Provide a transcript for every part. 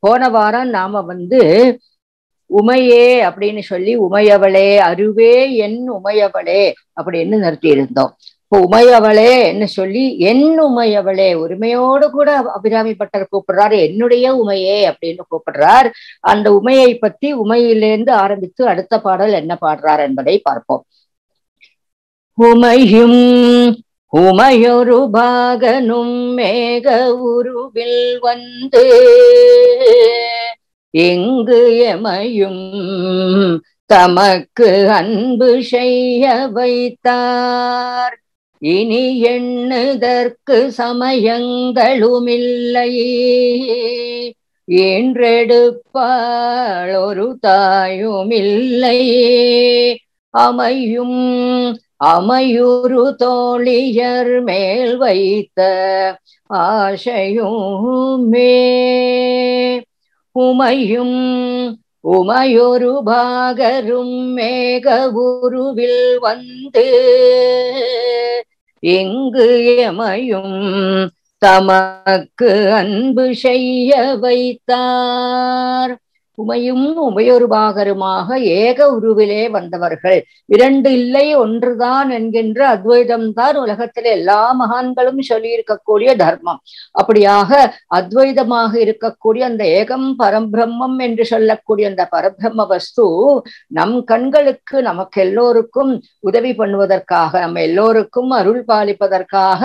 போன வாரம் நாம வந்து உமையே அப்படின்னு சொல்லி உமையவளே அருவே என் உமையவளே அப்படின்னு நிறுத்தி இருந்தோம் இப்போ உமையவளே என்ன சொல்லி என் உமையவளே உரிமையோடு கூட அபிராமி பட்டர் கூப்பிடுறாரு என்னுடைய உமையே அப்படின்னு கூப்பிடுறார் அந்த உமையை பத்தி உமையிலேருந்து ஆரம்பித்து அடுத்த பாடல் என்ன பாடுறார் என்பதை பார்ப்போம் உமையும் உமையொரு பாகனும் மேக உருவில் வந்து எங்கு எமையும் தமக்கு அன்பு செய்ய வைத்தார் இனி எண்ணுதற்கு சமயங்களுமில்லை என்றெடுப்பாள் ஒரு தாயுமில்லை அமையும் அமையுறு தோழியர் மேல் வைத்த ஆசையுமே உமையும் உமையொரு பாகரும் மேக உருவில் வந்து எங்கு எமையும் தமக்கு அன்பு செய்ய வைத்தார் உமையும் உமையொரு பாகருமாக ஏக உருவிலே வந்தவர்கள் இரண்டு இல்லை ஒன்றுதான் என்கின்ற அத்வைதம் தான் உலகத்திலே எல்லா மகான்களும் சொல்லியிருக்கக்கூடிய தர்மம் அப்படியாக அத்வைதமாக இருக்கக்கூடிய அந்த ஏகம் பரபிரம்மம் என்று சொல்லக்கூடிய அந்த பரபிரம்ம வஸ்து நம் கண்களுக்கு நமக்கு எல்லோருக்கும் உதவி பண்ணுவதற்காக நம்ம எல்லோருக்கும் அருள் பாலிப்பதற்காக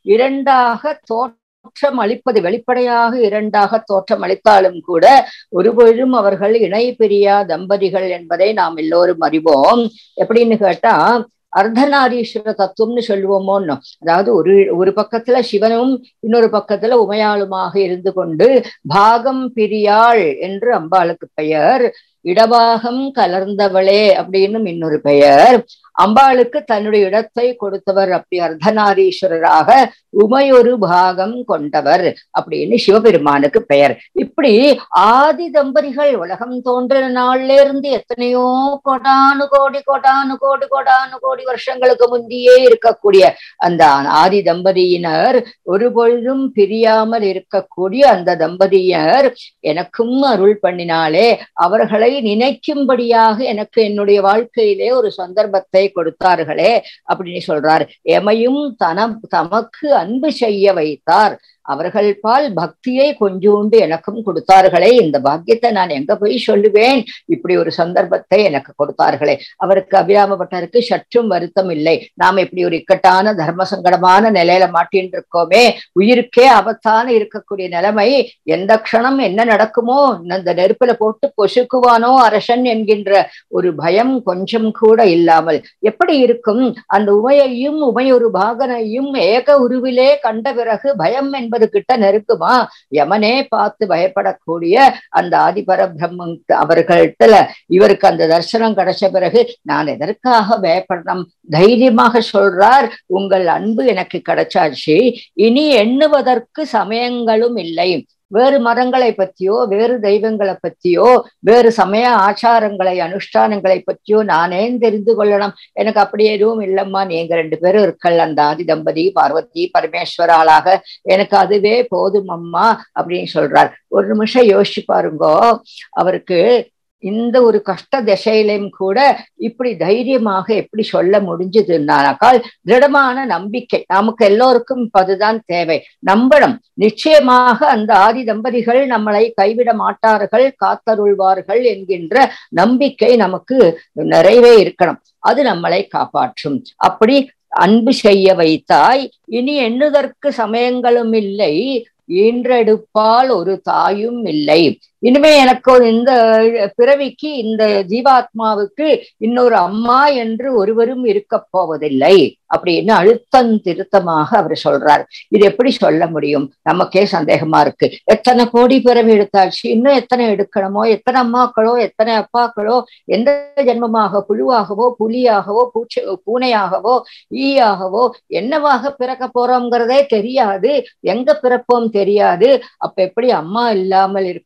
இரண்டாக தோற்ற தோற்றம் அளிப்பது வெளிப்படையாக இரண்டாக தோற்றம் அளித்தாலும் கூட ஒருபொழுதும் அவர்கள் இணை பிரியா தம்பதிகள் என்பதை நாம் எல்லோரும் அறிவோம் எப்படின்னு கேட்டா அர்த்தநாரீஸ்வர தத்துவம்னு சொல்லுவோமோன்னு அதாவது ஒரு ஒரு பக்கத்துல சிவனும் இன்னொரு பக்கத்துல உமையாளுமாக இருந்து கொண்டு பாகம் பிரியாள் என்று அம்பாளுக்கு பெயர் இடபாகம் கலர்ந்தவளே அப்படின்னு இன்னொரு பெயர் அம்பாளுக்கு தன்னுடைய இடத்தை கொடுத்தவர் அப்படி அர்த்தநாரீஸ்வரராக உமையொரு பாகம் கொண்டவர் அப்படின்னு சிவபெருமானுக்கு பெயர் இப்படி ஆதி தம்பதிகள் உலகம் தோன்றின நாள்ல இருந்து எத்தனையோ கோடானு கோடி கோடானு கோடி கோடானு கோடி வருஷங்களுக்கு முந்தியே இருக்கக்கூடிய அந்த ஆதி தம்பதியினர் ஒரு பொழுதும் பிரியாமல் இருக்கக்கூடிய அந்த தம்பதியர் எனக்கும் அருள் பண்ணினாலே அவர்களை நினைக்கும்படியாக எனக்கு என்னுடைய வாழ்க்கையிலே ஒரு சந்தர்ப்பத்தை கொடுத்தார்களே அப்படின்னு சொல்றார் எமையும் தன தமக்கு அன்பு செய்ய வைத்தார் அவர்கள் பால் பக்தியை கொஞ்சோண்டு எனக்கும் கொடுத்தார்களே இந்த பாக்கியத்தை நான் எங்க போய் சொல்லுவேன் இப்படி ஒரு சந்தர்ப்பத்தை எனக்கு கொடுத்தார்களே அவருக்கு அபிராமப்பட்டருக்கு சற்றும் வருத்தம் இல்லை நாம் இப்படி ஒரு இக்கட்டான தர்ம சங்கடமான நிலையில மாட்டின்னு இருக்கோமே உயிருக்கே ஆபத்தான இருக்கக்கூடிய நிலைமை எந்த க்ஷணம் என்ன நடக்குமோ அந்த நெருப்புல போட்டு பொசுக்குவானோ அரசன் என்கின்ற ஒரு பயம் கொஞ்சம் கூட இல்லாமல் எப்படி இருக்கும் அந்த உமையையும் உமையொரு பாகனையும் ஏக உருவிலே கண்ட பிறகு பயம் என்பது கிட்ட நெருக்குமா யமனே பார்த்து பயப்படக்கூடிய அந்த ஆதிபர பிரம்மன் அவர்கள்ட்ட இவருக்கு அந்த தரிசனம் கிடைச்ச பிறகு நான் எதற்காக பயப்படணும் தைரியமாக சொல்றார் உங்கள் அன்பு எனக்கு கிடைச்சாச்சு இனி எண்ணுவதற்கு சமயங்களும் இல்லை வேறு மரங்களை பற்றியோ வேறு தெய்வங்களை பற்றியோ வேறு சமய ஆச்சாரங்களை அனுஷ்டானங்களை பற்றியோ நானே தெரிந்து கொள்ளணும் எனக்கு அப்படி எதுவும் இல்லம்மா நீங்க ரெண்டு பேரும் இருக்கல் அந்த ஆதி தம்பதி பார்வதி பரமேஸ்வராளாக எனக்கு அதுவே போதும் அம்மா அப்படின்னு சொல்றார் ஒரு நிமிஷம் யோசிச்சு பாருங்கோ அவருக்கு இந்த ஒரு கஷ்ட திசையிலையும் கூட இப்படி தைரியமாக எப்படி சொல்ல முடிஞ்சதுன்னாக்கால் திருடமான நம்பிக்கை நமக்கு எல்லோருக்கும் இப்ப அதுதான் தேவை நம்பணும் நிச்சயமாக அந்த ஆதி தம்பதிகள் நம்மளை கைவிட மாட்டார்கள் காத்தருள்வார்கள் என்கின்ற நம்பிக்கை நமக்கு நிறைவே இருக்கணும் அது நம்மளை காப்பாற்றும் அப்படி அன்பு செய்ய வைத்தாய் இனி எண்ணுதற்கு சமயங்களும் இல்லை ஈன்றெடுப்பால் ஒரு தாயும் இல்லை இனிமே எனக்கு இந்த பிறவிக்கு இந்த ஜீவாத்மாவுக்கு இன்னொரு அம்மா என்று ஒருவரும் இருக்க போவதில்லை அப்படின்னு அழுத்தம் திருத்தமாக அவர் சொல்றார் இது எப்படி சொல்ல முடியும் நமக்கே சந்தேகமா இருக்கு எத்தனை கோடி பிறவி எடுத்தாச்சு இன்னும் எத்தனை எடுக்கணுமோ எத்தனை அம்மாக்களோ எத்தனை அப்பாக்களோ எந்த ஜென்மமாக புழுவாகவோ புலியாகவோ பூச்சி பூனையாகவோ ஈயாகவோ என்னவாக பிறக்க போறோம்ங்கிறதே தெரியாது எங்க பிறப்போம் தெரியாது அப்ப எப்படி அம்மா இல்லாமல் இருக்க முடியும்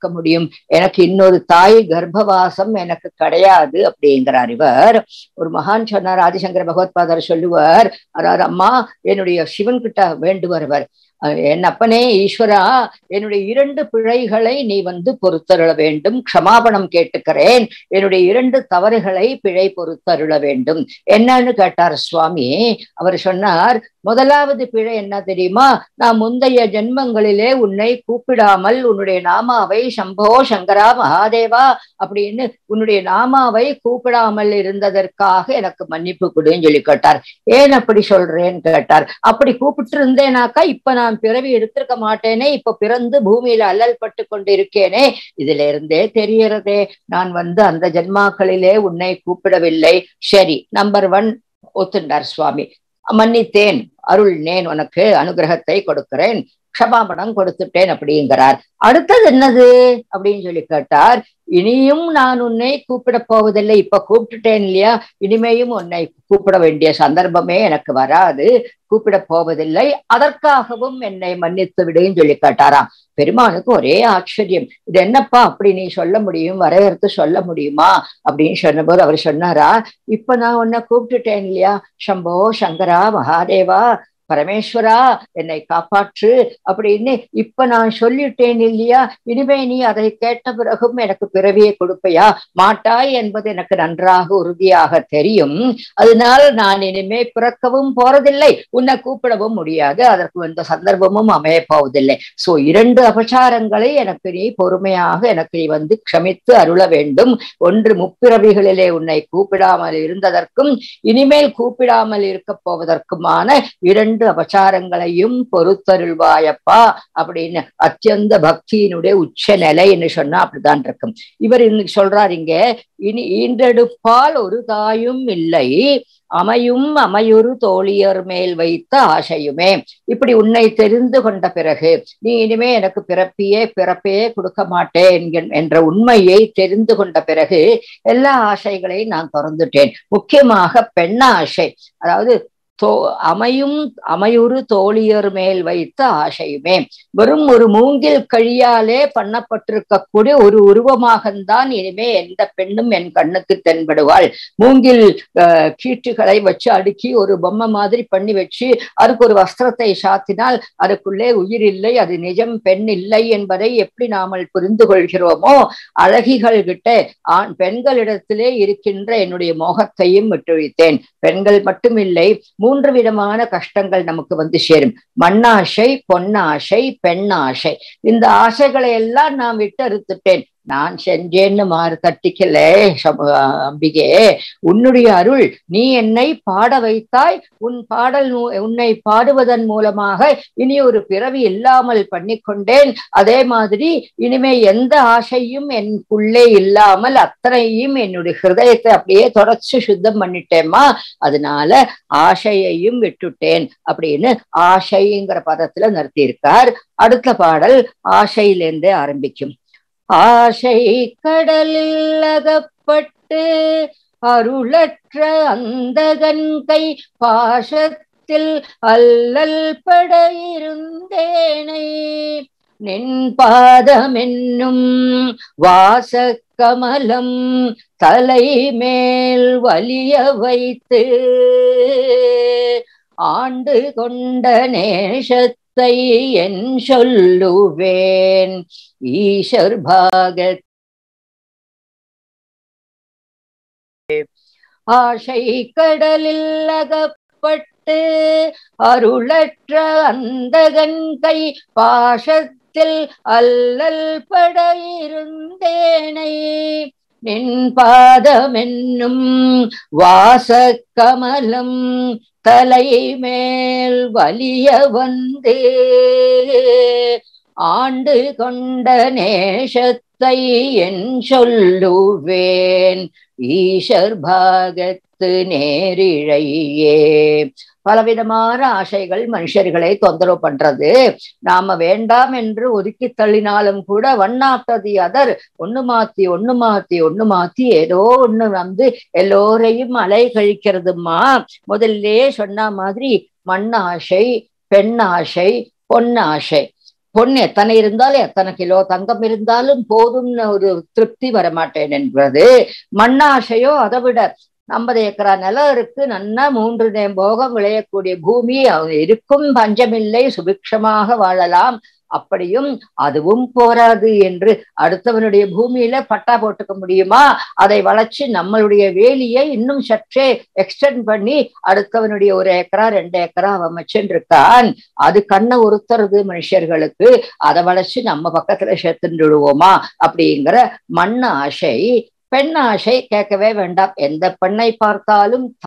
எனக்கு இன்னொரு தாய் கர்ப்பவாசம் எனக்கு கிடையாது அப்படிங்கிறார் இவர் ஒரு மகான் சொன்னார் ஆதிசங்கர பகவத்பாதர் சொல்லுவார் அதாவது அம்மா என்னுடைய சிவன் கிட்ட வேண்டுவர் அவர் என் அப்பனே ஈஸ்வரா என்னுடைய இரண்டு பிழைகளை நீ வந்து பொறுத்தருள வேண்டும் க்ஷமாபணம் கேட்டுக்கிறேன் என்னுடைய இரண்டு தவறுகளை பிழை பொறுத்தருள வேண்டும் என்னன்னு கேட்டார் சுவாமி அவர் சொன்னார் முதலாவது பிழை என்ன தெரியுமா நான் முந்தைய ஜென்மங்களிலே உன்னை கூப்பிடாமல் உன்னுடைய நாமாவை சம்போ சங்கரா மகாதேவா அப்படின்னு உன்னுடைய நாமாவை கூப்பிடாமல் இருந்ததற்காக எனக்கு மன்னிப்பு கொடுன்னு சொல்லி கேட்டார் ஏன் அப்படி சொல்றேன்னு கேட்டார் அப்படி கூப்பிட்டு இருந்தேனாக்கா இப்ப நான் பிறவி எடுத்திருக்க மாட்டேனே இப்ப பிறந்து பூமியில அல்லல் பட்டு கொண்டு இருக்கேனே இதுல இருந்தே தெரியறதே நான் வந்து அந்த ஜென்மாக்களிலே உன்னை கூப்பிடவில்லை சரி நம்பர் ஒன் ஒத்துண்டார் சுவாமி மன்னித்தேன் அருள் நேன் உனக்கு அனுகிரகத்தை கொடுக்கிறேன் க்ஷமாபணம் கொடுத்துட்டேன் அப்படிங்கிறார் அடுத்தது என்னது அப்படின்னு சொல்லி கேட்டார் இனியும் நான் உன்னை கூப்பிட போவதில்லை இப்ப கூப்பிட்டுட்டேன் இல்லையா இனிமேயும் உன்னை கூப்பிட வேண்டிய சந்தர்ப்பமே எனக்கு வராது கூப்பிட போவதில்லை அதற்காகவும் என்னை மன்னித்து விடுன்னு சொல்லி கேட்டாராம் பெருமானுக்கு ஒரே ஆச்சரியம் இது என்னப்பா அப்படி நீ சொல்ல முடியும் வரையறுத்து சொல்ல முடியுமா அப்படின்னு சொன்னபோது அவர் சொன்னாரா இப்ப நான் உன்னை கூப்பிட்டுட்டேன் இல்லையா சம்போ சங்கரா மகாதேவா பரமேஸ்வரா என்னை காப்பாற்று அப்படின்னு இப்ப நான் சொல்லிட்டேன் இல்லையா இனிமே நீ அதை கேட்ட பிறகும் எனக்கு பிறவியை கொடுப்பையா மாட்டாய் என்பது எனக்கு நன்றாக உறுதியாக தெரியும் அதனால் நான் இனிமே பிறக்கவும் போறதில்லை உன்னை கூப்பிடவும் முடியாது அதற்கு எந்த சந்தர்ப்பமும் அமைய போவதில்லை சோ இரண்டு அபச்சாரங்களை எனக்கு நீ பொறுமையாக எனக்கு நீ வந்து க்ஷமித்து அருள வேண்டும் ஒன்று முப்பிறவிகளிலே உன்னை கூப்பிடாமல் இருந்ததற்கும் இனிமேல் கூப்பிடாமல் இருக்க போவதற்குமான இரண்டு இரண்டு அபச்சாரங்களையும் பொறுத்தருள்வாயப்பா அப்படின்னு அத்தியந்த பக்தியினுடைய உச்ச நிலைன்னு சொன்னா அப்படிதான் இருக்கும் இவர் இன்னைக்கு சொல்றாரு இங்க இனி ஈன்றெடுப்பால் ஒரு தாயும் இல்லை அமையும் அமையுறு தோழியர் மேல் வைத்த ஆசையுமே இப்படி உன்னை தெரிந்து கொண்ட பிறகு நீ இனிமே எனக்கு பிறப்பியே பிறப்பே கொடுக்க மாட்டேன் என்ற உண்மையை தெரிந்து கொண்ட பிறகு எல்லா ஆசைகளையும் நான் திறந்துட்டேன் முக்கியமாக பெண்ணாசை அதாவது தோ அமையும் அமையுறு தோழியர் மேல் வைத்த ஆசையுமே வெறும் ஒரு மூங்கில் கழியாலே பண்ணப்பட்டிருக்கக்கூடிய ஒரு உருவமாகத்தான் இனிமே எந்த பெண்ணும் என் கண்ணுக்கு தென்படுவாள் மூங்கில் கீற்றுகளை வச்சு அடுக்கி ஒரு பொம்மை மாதிரி பண்ணி வச்சு அதுக்கு ஒரு வஸ்திரத்தை சாத்தினால் அதுக்குள்ளே உயிர் இல்லை அது நிஜம் பெண் இல்லை என்பதை எப்படி நாமல் புரிந்து கொள்கிறோமோ அழகிகள் கிட்ட ஆண் பெண்களிடத்திலே இருக்கின்ற என்னுடைய மோகத்தையும் விட்டுவித்தேன் பெண்கள் மட்டுமில்லை மூன்று விதமான கஷ்டங்கள் நமக்கு வந்து சேரும் மண்ணாசை பொன்னாசை பெண்ணாசை இந்த ஆசைகளை எல்லாம் நான் விட்டு அறுத்துட்டேன் நான் செஞ்சேன்னு மாறு தட்டிக்கல அம்பிகே உன்னுடைய அருள் நீ என்னை பாட வைத்தாய் உன் பாடல் உன்னை பாடுவதன் மூலமாக இனி ஒரு பிறவி இல்லாமல் பண்ணிக்கொண்டேன் அதே மாதிரி இனிமே எந்த ஆசையும் எனக்குள்ளே இல்லாமல் அத்தனையும் என்னுடைய ஹிருதயத்தை அப்படியே தொடச்சு சுத்தம் பண்ணிட்டேம்மா அதனால ஆசையையும் விட்டுட்டேன் அப்படின்னு ஆசைங்கிற பதத்துல நிறுத்தியிருக்கார் அடுத்த பாடல் ஆசையிலேருந்தே ஆரம்பிக்கும் ஆசை கடலில் அகப்பட்டு அருளற்ற அந்த கை பாசத்தில் அல்லல் பட இருந்தேனை நின் பாதமென்னும் வாசக்கமலம் தலை மேல் வலிய வைத்து ஆண்டு கொண்ட நேசத்தை என் சொல்லுவேன் ஈஸ்வர் பாகத் ஆசை கடலில் அகப்பட்டு அருளற்ற அந்த கை பாசத்தில் அல்லல் பட இருந்தேனை நின் பாதமென்னும் வாசக்கமலம் தலை மேல் வலிய வந்து ஆண்டு கொண்ட நேசத்தை என் சொல்லுவேன் ஈஸ்வர் பாகத்து நேரிழையே பலவிதமான ஆசைகள் மனுஷர்களை தொந்தரவு பண்றது நாம வேண்டாம் என்று ஒதுக்கி தள்ளினாலும் கூட ஒன் ஆஃப்டர் தி அதர் ஒண்ணு மாத்தி ஒண்ணு மாத்தி ஒண்ணு மாத்தி ஏதோ ஒண்ணு வந்து எல்லோரையும் அலை கழிக்கிறதுமா முதல்ல சொன்ன மாதிரி மண் ஆசை பெண் ஆசை பொன்னாசை பொன் எத்தனை இருந்தாலும் எத்தனை கிலோ தங்கம் இருந்தாலும் போதும்னு ஒரு திருப்தி வரமாட்டேன் என்பது மண்ணாசையோ அதை விட ஐம்பது ஏக்கரா நிலம் இருக்கு நன்னா மூன்று நேம் போகம் விளையக்கூடிய பூமி இருக்கும் பஞ்சமில்லை சுபிக்ஷமாக வாழலாம் அப்படியும் அதுவும் போராது என்று அடுத்தவனுடைய பூமியில பட்டா போட்டுக்க முடியுமா அதை வளைச்சு நம்மளுடைய வேலியை இன்னும் சற்றே எக்ஸ்டெண்ட் பண்ணி அடுத்தவனுடைய ஒரு ஏக்கரா ரெண்டு ஏக்கரா அவன் வச்சுருக்கான் அது கண்ணை உறுத்துறது மனுஷர்களுக்கு அதை வளைச்சு நம்ம பக்கத்துல சேர்த்துட்டு விடுவோமா அப்படிங்கிற மண் ஆசை பெண் ஆசை கேட்கவே வேண்டாம் எந்த பெண்ணை பார்த்தாலும்